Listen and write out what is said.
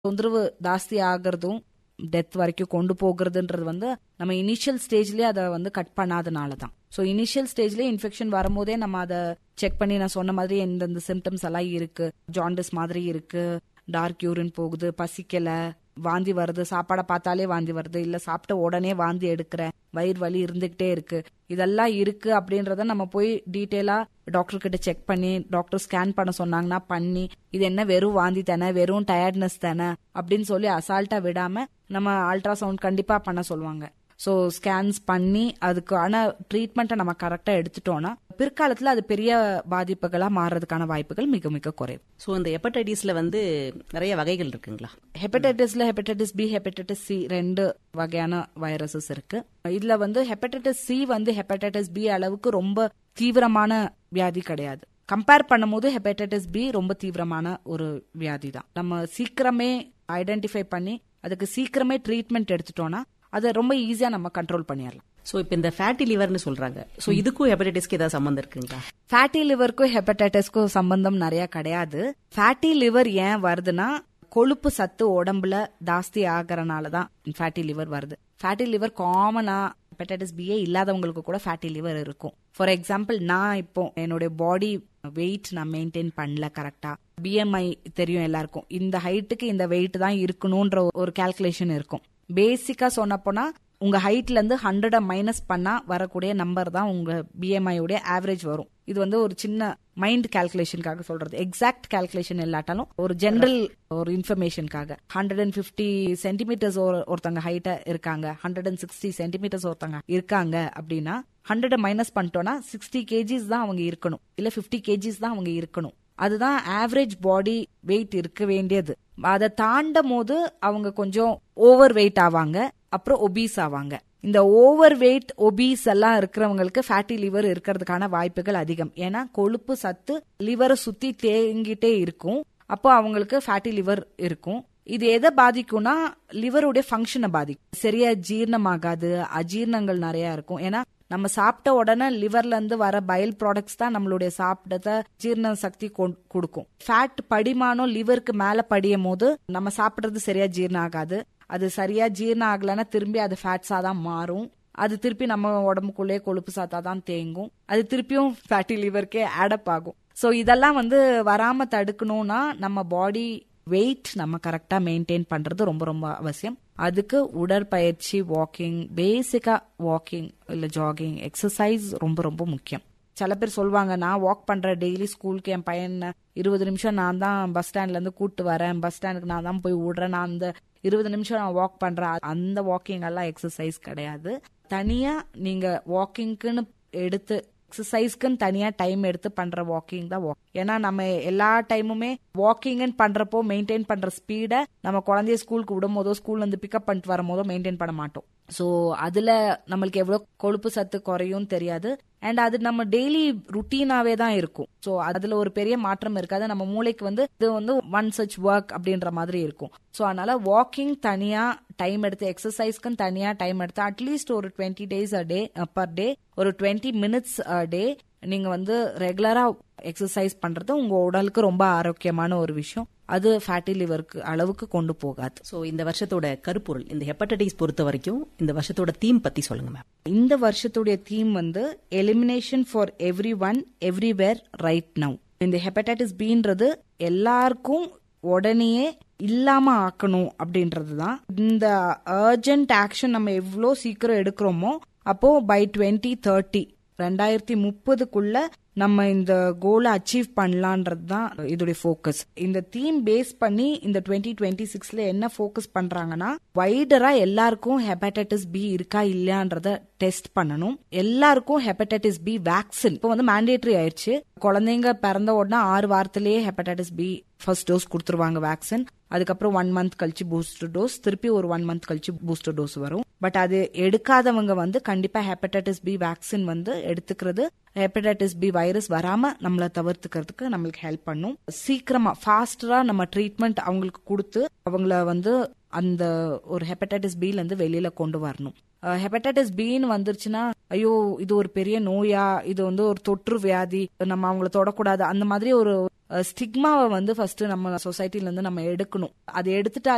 தொந்தரவு ஜாஸ்தி ஆகிறதும் டெத் வரைக்கும் கொண்டு போகிறதுன்றது வந்து நம்ம இனிஷியல் ஸ்டேஜ்லயே அதை வந்து கட் பண்ணாதனால தான் ஸோ இனிஷியல் ஸ்டேஜ்லயே இன்ஃபெக்ஷன் வரும்போதே நம்ம அதை செக் பண்ணி நான் சொன்ன மாதிரி எந்தெந்த சிம்டம்ஸ் எல்லாம் இருக்கு ஜாண்டிஸ் மாதிரி இருக்கு டார்க் யூரின் போகுது பசிக்கல வாந்தி வருது சாப்பாடை பார்த்தாலே வாந்தி வருது இல்ல சாப்பிட்ட உடனே வாந்தி எடுக்கிறேன் வயிறு வலி இருந்துகிட்டே இருக்கு இதெல்லாம் இருக்கு அப்படின்றத நம்ம போய் டீட்டெயிலா டாக்டர் கிட்ட செக் பண்ணி டாக்டர் ஸ்கேன் பண்ண சொன்னாங்கன்னா பண்ணி இது என்ன வெறும் வாந்தி தானே வெறும் டயர்ட்னஸ் தானே அப்படின்னு சொல்லி அசால்ட்டா விடாம நம்ம அல்ட்ராசவுண்ட் கண்டிப்பா பண்ண சொல்லுவாங்க ஸோ ஸ்கேன்ஸ் பண்ணி அதுக்கான ட்ரீட்மெண்ட்டை நம்ம கரெக்டாக எடுத்துட்டோம்னா பிற்காலத்தில் அது பெரிய பாதிப்புகளாக மாறுறதுக்கான வாய்ப்புகள் மிக மிக குறைவு ஸோ இந்த ஹெப்படைட்டிஸ்ல வந்து நிறைய வகைகள் இருக்குங்களா ஹெப்படைட்டிஸ்ல ஹெப்படைட்டிஸ் பி ஹெப்படைட்டிஸ் சி ரெண்டு வகையான வைரஸஸ் இருக்கு இதுல வந்து ஹெப்படைட்டிஸ் சி வந்து ஹெப்படைட்டிஸ் பி அளவுக்கு ரொம்ப தீவிரமான வியாதி கிடையாது கம்பேர் பண்ணும்போது ஹெப்படைட்டிஸ் பி ரொம்ப தீவிரமான ஒரு வியாதி தான் நம்ம சீக்கிரமே ஐடென்டிஃபை பண்ணி அதுக்கு சீக்கிரமே ட்ரீட்மெண்ட் எடுத்துட்டோம்னா அதை ரொம்ப ஈஸியா நம்ம கண்ட்ரோல் பண்ணிடலாம் ஸோ இப்போ இந்த ஃபேட்டி லிவர்னு சொல்றாங்க ஸோ இதுக்கும் ஹெப்படைட்டிஸ்க்கு ஏதாவது சம்மந்தம் இருக்குங்களா ஃபேட்டி லிவருக்கும் ஹெப்படைட்டிஸ்க்கும் சம்பந்தம் நிறைய கிடையாது ஃபேட்டி லிவர் ஏன் வருதுன்னா கொழுப்பு சத்து உடம்புல ஜாஸ்தி ஆகறனால தான் ஃபேட்டி லிவர் வருது ஃபேட்டி லிவர் காமனா ஹெப்படைட்டிஸ் பிஏ இல்லாதவங்களுக்கு கூட ஃபேட்டி லிவர் இருக்கும் ஃபார் எக்ஸாம்பிள் நான் இப்போ என்னுடைய பாடி வெயிட் நான் மெயின்டைன் பண்ணல கரெக்டா பிஎம்ஐ தெரியும் எல்லாருக்கும் இந்த ஹைட்டுக்கு இந்த வெயிட் தான் இருக்கணும்ன்ற ஒரு கால்குலேஷன் இருக்கும் பேசிக்கா சொன்ன போனா உங்க ஹைட்ல இருந்து ஹண்ட்ரட மைனஸ் பண்ணா வரக்கூடிய நம்பர் தான் உங்க பிஎம்ஐ உடைய ஆவரேஜ் வரும் இது வந்து ஒரு சின்ன மைண்ட் கால்குலேஷனுக்காக சொல்றது எக்ஸாக்ட் கால்குலேஷன் இல்லாட்டாலும் ஒரு ஜெனரல் ஒரு இன்ஃபர்மேஷனுக்காக ஹண்ட்ரட் அண்ட் பிப்டி சென்டிமீட்டர்ஸ் ஒருத்தங்க ஹைட்டா இருக்காங்க ஹண்ட்ரட் அண்ட் சிக்ஸ்டி சென்டிமீட்டர்ஸ் ஒருத்தங்க இருக்காங்க அப்படின்னா ஹண்ட்ரட் மைனஸ் பண்ணிட்டோம்னா சிக்ஸ்டி கேஜிஸ் தான் அவங்க இருக்கணும் இல்ல பிப்டி கேஜிஸ் தான் அவங்க இருக்கணும் அதுதான் ஆவரேஜ் பாடி வெயிட் இருக்க வேண்டியது அதை தாண்டும் போது அவங்க கொஞ்சம் ஓவர் வெயிட் ஆவாங்க அப்புறம் ஒபீஸ் ஆவாங்க இந்த ஓவர் வெயிட் ஒபீஸ் எல்லாம் இருக்கிறவங்களுக்கு ஃபேட்டி லிவர் இருக்கிறதுக்கான வாய்ப்புகள் அதிகம் ஏன்னா கொழுப்பு சத்து லிவரை சுத்தி தேங்கிட்டே இருக்கும் அப்போ அவங்களுக்கு ஃபேட்டி லிவர் இருக்கும் இது எதை பாதிக்கும்னா லிவருடைய ஃபங்க்ஷனை பாதிக்கும் சரியா ஜீரணமாகாது அஜீரணங்கள் நிறைய இருக்கும் ஏன்னா நம்ம சாப்பிட்ட உடனே லிவர்ல இருந்து வர பயல் ப்ராடக்ட்ஸ் தான் நம்மளுடைய சாப்பிட்டத ஜீரண சக்தி கொடுக்கும் ஃபேட் படிமானம் லிவருக்கு மேல படியும் போது நம்ம சாப்பிடுறது சரியா ஜீரணம் ஆகாது அது சரியா ஜீரணம் ஆகலைன்னா திரும்பி அது ஃபேட்ஸா தான் மாறும் அது திருப்பி நம்ம உடம்புக்குள்ளே கொழுப்பு சாத்தா தான் தேங்கும் அது திருப்பியும் ஃபேட்டி லிவருக்கே ஆடப் ஆகும் ஸோ இதெல்லாம் வந்து வராம தடுக்கணும்னா நம்ம பாடி வெயிட் நம்ம கரெக்டா மெயின்டைன் பண்றது ரொம்ப ரொம்ப அவசியம் அதுக்கு உடற்பயிற்சி வாக்கிங் பேசிக்கா வாக்கிங் இல்ல ஜாகிங் எக்ஸசைஸ் ரொம்ப ரொம்ப முக்கியம் சில பேர் சொல்லுவாங்க நான் வாக் பண்றேன் டெய்லி ஸ்கூலுக்கு என் பையன் இருபது நிமிஷம் நான் தான் பஸ் ஸ்டாண்ட்ல இருந்து கூட்டு வரேன் பஸ் ஸ்டாண்டுக்கு நான் தான் போய் விடுறேன் நான் அந்த இருபது நிமிஷம் நான் வாக் பண்றேன் அந்த வாக்கிங் எல்லாம் எக்ஸசைஸ் கிடையாது தனியா நீங்க வாக்கிங்க்குன்னு எடுத்து எக்ஸசைஸ்க்குன்னு தனியா டைம் எடுத்து பண்ற வாக்கிங் தான் வாக் ஏன்னா நம்ம எல்லா டைமுமே வாக்கிங்னு பண்றப்போ மெயின்டைன் பண்ற ஸ்பீடை நம்ம குழந்தைய ஸ்கூலுக்கு விடும் போதோ ஸ்கூல்ல இருந்து பிக்கப் பண்ணிட்டு வரும் போதோ மெயின்டைன் பண்ண மாட்டோம் ஸோ அதுல நம்மளுக்கு எவ்வளவு கொழுப்பு சத்து குறையும் தெரியாது அண்ட் அது நம்ம டெய்லி ருட்டீனாவே தான் இருக்கும் ஸோ அதுல ஒரு பெரிய மாற்றம் இருக்காது நம்ம மூளைக்கு வந்து இது வந்து ஒன் சச் ஒர்க் அப்படின்ற மாதிரி இருக்கும் ஸோ அதனால வாக்கிங் தனியா டைம் எடுத்து எக்ஸசைஸ்க்குன்னு தனியா டைம் எடுத்து அட்லீஸ்ட் ஒரு twenty days a day per day ஒரு டுவெண்ட்டி மினிட்ஸ் அ டே நீங்க வந்து ரெகுலரா எக்ஸசைஸ் பண்றது உங்க உடலுக்கு ரொம்ப ஆரோக்கியமான ஒரு விஷயம் அது ஃபேட்டி லிவருக்கு அளவுக்கு கொண்டு போகாது ஸோ இந்த வருஷத்தோட கருப்பொருள் இந்த ஹெப்படைட்டிஸ் பொறுத்த வரைக்கும் இந்த வருஷத்தோட தீம் பத்தி சொல்லுங்க மேம் இந்த வருஷத்துடைய தீம் வந்து elimination for everyone everywhere right now இந்த ஹெப்படைட்டிஸ் பீன்றது எல்லாருக்கும் உடனேயே இல்லாம ஆக்கணும் அப்படின்றது தான் இந்த அர்ஜென்ட் ஆக்ஷன் நம்ம எவ்வளோ சீக்கிரம் எடுக்கிறோமோ அப்போ பை டுவெண்ட்டி தேர்ட்டி ரெண்டாயிரத்தி முப்பதுக்குள்ள நம்ம இந்த கோலை அச்சீவ் பண்ணலான்றது தான் இதோடைய ஃபோக்கஸ் இந்த தீம் பேஸ் பண்ணி இந்த டுவெண்ட்டி டுவெண்ட்டி சிக்ஸ்ல என்ன ஃபோக்கஸ் பண்றாங்கன்னா வைடரா எல்லாருக்கும் ஹெப்படைட்டிஸ் பி இருக்கா இல்லையான்றத டெஸ்ட் பண்ணணும் எல்லாருக்கும் ஹெப்படைட்டிஸ் பி வேக்சின் இப்போ வந்து மேண்டேட்டரி ஆயிடுச்சு குழந்தைங்க பிறந்த உடனே ஆறு வாரத்திலேயே ஹெப்படைட்டிஸ் பி ஃபர்ஸ்ட் டோஸ் கொடுத்துருவாங்க வேக்சின் அதுக்கப்புறம் ஒன் மந்த் கழிச்சு பூஸ்டர் டோஸ் திருப்பி ஒரு ஒன் மந்த் கழிச்சு பூஸ்டர் டோஸ் வரும் பட் அது எடுக்காதவங்க வந்து கண்டிப்பா ஹெப்படைட்டிஸ் பி வேக்சின் வந்து எடுத்துக்கிறது ஹெப்படைட்டிஸ் பி வைரஸ் வராம நம்மள தவிர்த்துக்கிறதுக்கு நம்மளுக்கு ஹெல்ப் பண்ணும் சீக்கிரமா ஃபாஸ்டரா நம்ம ட்ரீட்மெண்ட் அவங்களுக்கு கொடுத்து அவங்கள வந்து அந்த ஒரு ஹெப்படைட்டிஸ் பில இருந்து வெளியில கொண்டு வரணும் ஹெப்படைட்டிஸ் பின்னு வந்துருச்சுன்னா ஐயோ இது ஒரு பெரிய நோயா இது வந்து ஒரு தொற்று வியாதி நம்ம அவங்கள தொடக்கூடாது அந்த மாதிரி ஒரு ஸ்டிக்மாவை வந்து ஃபர்ஸ்ட் நம்ம சொசைட்டில இருந்து நம்ம எடுக்கணும் அது எடுத்துட்டா